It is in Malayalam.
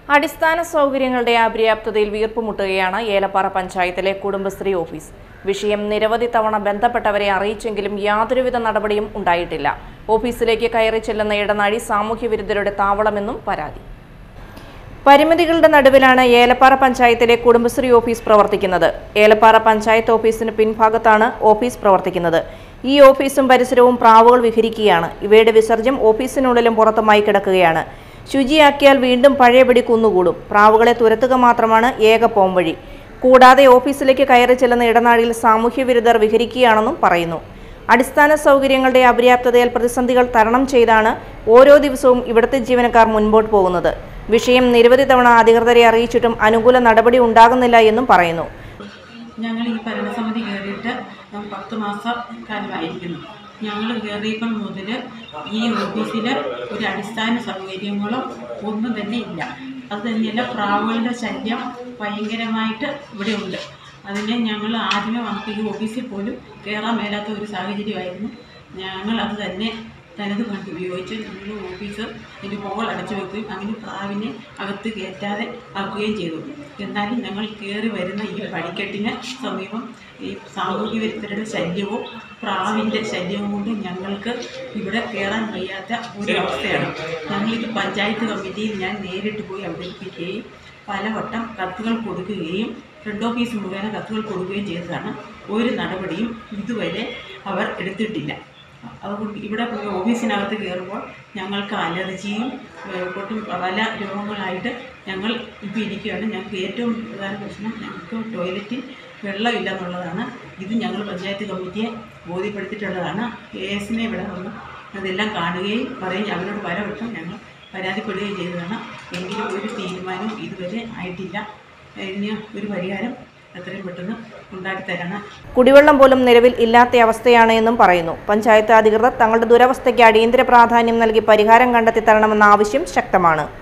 അടിസ്ഥാന സൗകര്യങ്ങളുടെ അപര്യാപ്തതയിൽ വീർപ്പുമുട്ടുകയാണ് ഏലപ്പാറ പഞ്ചായത്തിലെ കുടുംബശ്രീ ഓഫീസ് വിഷയം നിരവധി തവണ ബന്ധപ്പെട്ടവരെ അറിയിച്ചെങ്കിലും യാതൊരുവിധ നടപടിയും ഉണ്ടായിട്ടില്ല ഓഫീസിലേക്ക് കയറി ചെല്ലുന്ന ഇടനാഴി സാമൂഹ്യ വിരുദ്ധരുടെ താവളമെന്നും പരാതി പരിമിതികളുടെ നടുവിലാണ് ഏലപ്പാറ പഞ്ചായത്തിലെ കുടുംബശ്രീ ഓഫീസ് പ്രവർത്തിക്കുന്നത് ഏലപ്പാറ പഞ്ചായത്ത് ഓഫീസിന് പിൻഭാഗത്താണ് ഓഫീസ് പ്രവർത്തിക്കുന്നത് ഈ ഓഫീസും പരിസരവും പ്രാവുകൾ വിഹരിക്കുകയാണ് ഇവയുടെ വിസർജ്യം ഓഫീസിനുള്ളിലും പുറത്തുമായി കിടക്കുകയാണ് ശുചിയാക്കിയാൽ വീണ്ടും പഴയപടി കുന്നുകൂടും പ്രാവുകളെ തുരത്തുക മാത്രമാണ് ഏക പോംവഴി കൂടാതെ ഓഫീസിലേക്ക് കയറി ചെല്ലുന്ന ഇടനാഴിയിൽ സാമൂഹ്യ വിരുദ്ധർ വിഹരിക്കുകയാണെന്നും പറയുന്നു അടിസ്ഥാന സൗകര്യങ്ങളുടെ അപര്യാപ്തതയാൽ പ്രതിസന്ധികൾ തരണം ചെയ്താണ് ഓരോ ദിവസവും ഇവിടുത്തെ ജീവനക്കാർ മുൻപോട്ട് പോകുന്നത് വിഷയം നിരവധി തവണ അധികൃതരെ അറിയിച്ചിട്ടും അനുകൂല നടപടി ഉണ്ടാകുന്നില്ല എന്നും പറയുന്നു ഞങ്ങൾ ഈ ഭരണസമിതി കയറിയിട്ട് പത്ത് മാസം കാലമായിരിക്കുന്നു ഞങ്ങൾ കയറിയപ്പം മുതൽ ഈ ഓഫീസിൽ ഒരു അടിസ്ഥാന സൗകര്യങ്ങളോ ഒന്നും തന്നെ ഇല്ല അത് തന്നെയല്ല പ്രാവുകളുടെ ശല്യം ഭയങ്കരമായിട്ട് ഇവിടെ ഉണ്ട് അതിനെ ഞങ്ങൾ ആദ്യമേ വന്നപ്പോൾ ഈ ഓഫീസിൽ പോലും കയറാൻ മേലാത്ത ഒരു സാഹചര്യമായിരുന്നു ഞങ്ങൾ അത് തന്നെ തനത് കണ്ട് ഉപയോഗിച്ച് ഞങ്ങൾ ഓഫീസ് അതിൻ്റെ മുകൾ അടച്ചു വെക്കുകയും അങ്ങനെ പ്രാവിനെ അകത്ത് കയറ്റാതെ ആക്കുകയും ചെയ്തു എന്നാലും ഞങ്ങൾ കയറി വരുന്ന ഈ പടിക്കെട്ടിന് സമീപം ഈ സാമൂഹ്യ വിരുദ്ധരുടെ ശല്യവും പ്രാവിൻ്റെ ശല്യവും കൊണ്ട് ഞങ്ങൾക്ക് ഇവിടെ കയറാൻ വയ്യാത്ത ഒരു അവസ്ഥയാണ് ഞങ്ങളിത് പഞ്ചായത്ത് കമ്മിറ്റിയിൽ ഞാൻ നേരിട്ട് പോയി അവതരിപ്പിക്കുകയും പലവട്ടം കത്തുകൾ കൊടുക്കുകയും ഫ്രണ്ട് ഓഫീസ് മുഖേന കത്തുകൾ കൊടുക്കുകയും ചെയ്തതാണ് ഒരു നടപടിയും ഇതുവരെ അവർ എടുത്തിട്ടില്ല അതുകൊണ്ട് ഇവിടെ പോയി ഓഫീസിനകത്ത് കയറുമ്പോൾ ഞങ്ങൾക്ക് അലർജിയും ഏഹ്, പൊട്ടും പല രോഗങ്ങളായിട്ട് ഞങ്ങൾ ഇപ്പോൾ ഇരിക്കുകയാണ് ഞങ്ങൾക്ക് ഏറ്റവും പ്രധാന പ്രശ്നം ഞങ്ങൾക്ക് ടോയ്ലറ്റിൽ വെള്ളമില്ല എന്നുള്ളതാണ് ഇത് ഞങ്ങൾ പഞ്ചായത്ത് കമ്മിറ്റിയെ ബോധ്യപ്പെടുത്തിയിട്ടുള്ളതാണ് എ എസിനെ ഇവിടെ വന്ന് അതെല്ലാം കാണുകയും പറയും അവരോട് പലവട്ടം ഞങ്ങൾ പരാതിപ്പെടുകയും ചെയ്തതാണ് എങ്കിലും ഒരു തീരുമാനവും ഇതുവരെ ആയിട്ടില്ല ഇതിന് ഒരു പരിഹാരം എത്രയും പെട്ടെന്ന് ഉണ്ടാക്കി തരണം കുടിവെള്ളം പോലും നിലവിൽ ഇല്ലാത്ത അവസ്ഥയാണ് എന്നും പറയുന്നു പഞ്ചായത്ത് അധികൃതർ തങ്ങളുടെ ദുരവസ്ഥയ്ക്ക് അടിയന്തര പ്രാധാന്യം നൽകി പരിഹാരം കണ്ടെത്തി തരണമെന്ന ആവശ്യം ശക്തമാണ്